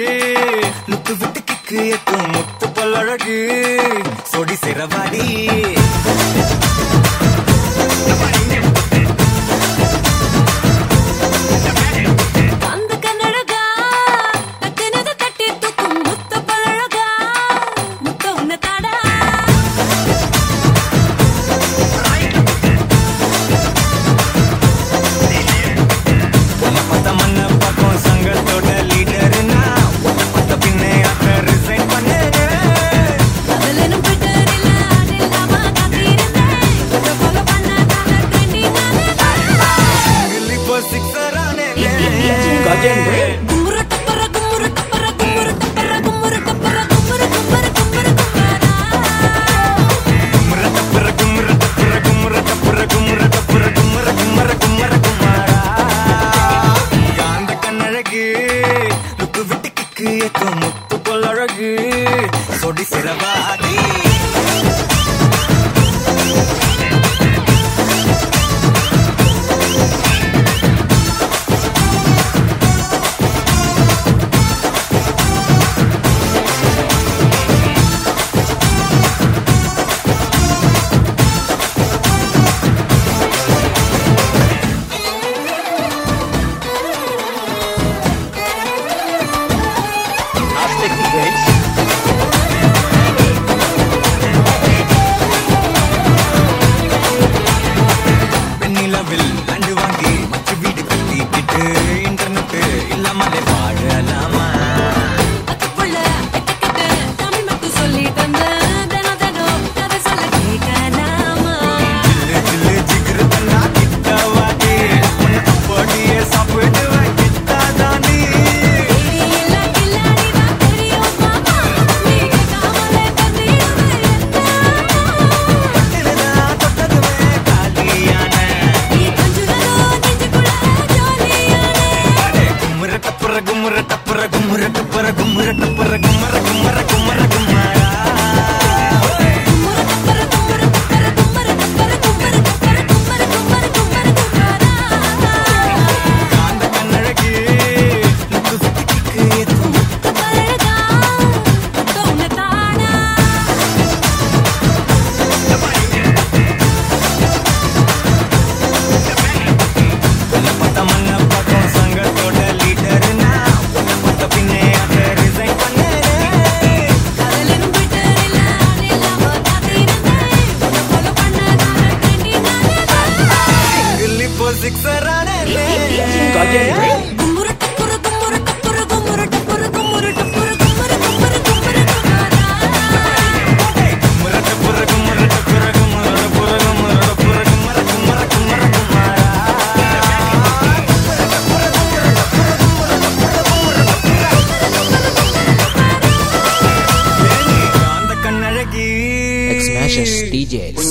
லுக்கு விட்டு கிக்கு எத்தும் முத்து பல்லழகு சொடி சிறவாடி அந்த கண்ணழகா டக்குனது தட்டி தூக்கும் முத்த பழகா முத்த உன்னை தாடா உன்னை பார்த்த மண்ண பக்கம் சங்கத்தோட லீடர்னா உன்னை பார்த்த பின்னே அக்க ரிசைன் பண்ணேன் அதுலனும் ட்விட்டரில் அதில்லாம காத்திருந்தேன் இதை follow பண்ணதால trending ஆனேன். இப்போ சிக்ஸர் கும்முரு டப்பர, கும்முரு டப்பர, கும்முரு டப்பர, கும்முரு டப்பர, கும்முரு, கும்முரு, கும்முரு, கும்மாரா. சொடி சிறவாடி வெண்ணிலவில் லண்டு வாங்கி மற்ற வீடு கட்டிக்கிட்டு இன்டர்நெட் இல்லாமலே வாழலாமா அத்துப்புள்ள, எட்டுக்கிட்டு, தமிழ் மட்டும் சொல்லி தந்த, தினம் தினம் கதை சொல்ல கேட்கலாமா? ஜில்லு ஜில்லு ஜிகிரு தன்னா கிட்ட வாடி உன்னை அப்படியே சாப்பிடுவேன் கிட்டாதானி தேடி இல்ல கில்லாடிதான் தெரியும் மாமா. நீ கேட்காமலே தந்திடுவேன் என்ன? நான் தொட்டதுமே காலியான நீ கொஞ்சுறதோ நெஞ்சுக்குள்ள ஜாலியானே. கும்முற டப்புற கும்முற டப்புற கும்முற டப்புற கும்முற டப்புற கும்மர கும்மர கும்மர கும்மரா கும்முரு டப்பர, கும்முரு டப்பர, கும்மரு டப்பர, கும்மரு டப்பர, கும்மரு, கும்மரு, கும்மரு, கும்மரா. காந்த கண்ணழகு முத்து சுத்தி கிக்கு எதுவும் முத்து பழகா, முத்த உன்னை தானா. உன்னை பார்த்த மண்ண பக்கம் சங்கத்தோட லீடர்னா உன்னை பார்த்த பின்னே அதை ரிசைன் பண்ணேன் அதுலனும் ட்விட்டரில் அதில்லாம காத்திருந்தேன். உன்னை follow பண்ணதால trending ஆனேன். சிங்கிள் இப்போ சிக்ஸர் கும்முரு டப்புரு, கும்முரு டப்புரு, கும்முரு டப்புரு, கும்முரு டப்புரு, கும்முரு, கும்முரு, கும்முரு, கும்மாரா. கும்மர டப்புற கும்மர டப்புற கும்மர டப்புற கும்மர டப்புற கும்மர கும்மர கும்மர கும்மரா காந்த கண்ணழகி X Smashes DJs.